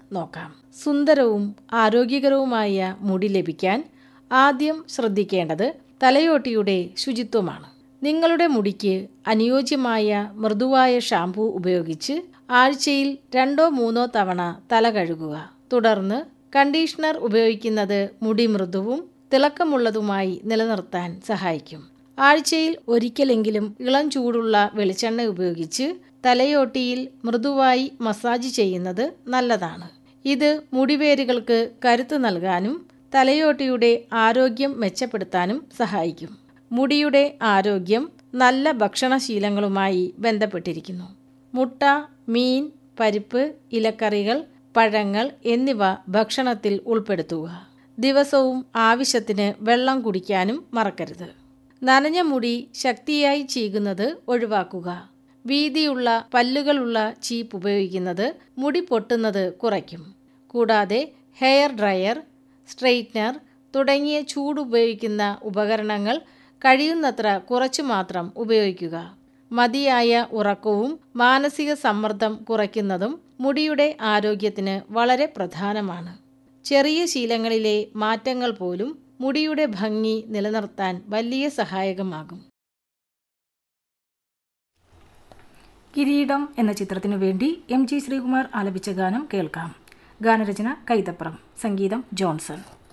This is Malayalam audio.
നോക്കാം സുന്ദരവും ആരോഗ്യകരവുമായ മുടി ലഭിക്കാൻ ആദ്യം ശ്രദ്ധിക്കേണ്ടത് തലയോട്ടിയുടെ ശുചിത്വമാണ് നിങ്ങളുടെ മുടിക്ക് അനുയോജ്യമായ മൃദുവായ ഷാംപൂ ഉപയോഗിച്ച് ആഴ്ചയിൽ രണ്ടോ മൂന്നോ തവണ തല കഴുകുക തുടർന്ന് കണ്ടീഷണർ ഉപയോഗിക്കുന്നത് മുടി മൃദുവും തിളക്കമുള്ളതുമായി നിലനിർത്താൻ സഹായിക്കും ആഴ്ചയിൽ ഒരിക്കലെങ്കിലും ഇളം ചൂടുള്ള വെളിച്ചെണ്ണ ഉപയോഗിച്ച് തലയോട്ടിയിൽ മൃദുവായി മസാജ് ചെയ്യുന്നത് നല്ലതാണ് ഇത് മുടിവേരുകൾക്ക് കരുത്ത് നൽകാനും തലയോട്ടിയുടെ ആരോഗ്യം മെച്ചപ്പെടുത്താനും സഹായിക്കും മുടിയുടെ ആരോഗ്യം നല്ല ഭക്ഷണശീലങ്ങളുമായി ബന്ധപ്പെട്ടിരിക്കുന്നു മുട്ട മീൻ പരിപ്പ് ഇലക്കറികൾ പഴങ്ങൾ എന്നിവ ഭക്ഷണത്തിൽ ഉൾപ്പെടുത്തുക ദിവസവും ആവശ്യത്തിന് വെള്ളം കുടിക്കാനും മറക്കരുത് നനഞ്ഞ മുടി ശക്തിയായി ചീകുന്നത് ഒഴിവാക്കുക വീതിയുള്ള പല്ലുകളുള്ള ചീപ്പ് ഉപയോഗിക്കുന്നത് മുടി പൊട്ടുന്നത് കുറയ്ക്കും കൂടാതെ ഹെയർ ഡ്രയർ സ്ട്രെയിറ്റ്നർ തുടങ്ങിയ ചൂടുപയോഗിക്കുന്ന ഉപകരണങ്ങൾ കഴിയുന്നത്ര കുറച്ചു മാത്രം ഉപയോഗിക്കുക മതിയായ ഉറക്കവും മാനസിക സമ്മർദ്ദം കുറയ്ക്കുന്നതും മുടിയുടെ ആരോഗ്യത്തിന് വളരെ പ്രധാനമാണ് ചെറിയ ശീലങ്ങളിലെ മാറ്റങ്ങൾ പോലും മുടിയുടെ ഭംഗി നിലനിർത്താൻ വലിയ സഹായകമാകും കിരീടം എന്ന ചിത്രത്തിനു വേണ്ടി എം ജി ശ്രീകുമാർ ആലപിച്ച ഗാനം കേൾക്കാം ഗാനരചന കൈതപ്രം സംഗീതം ജോൺസൺ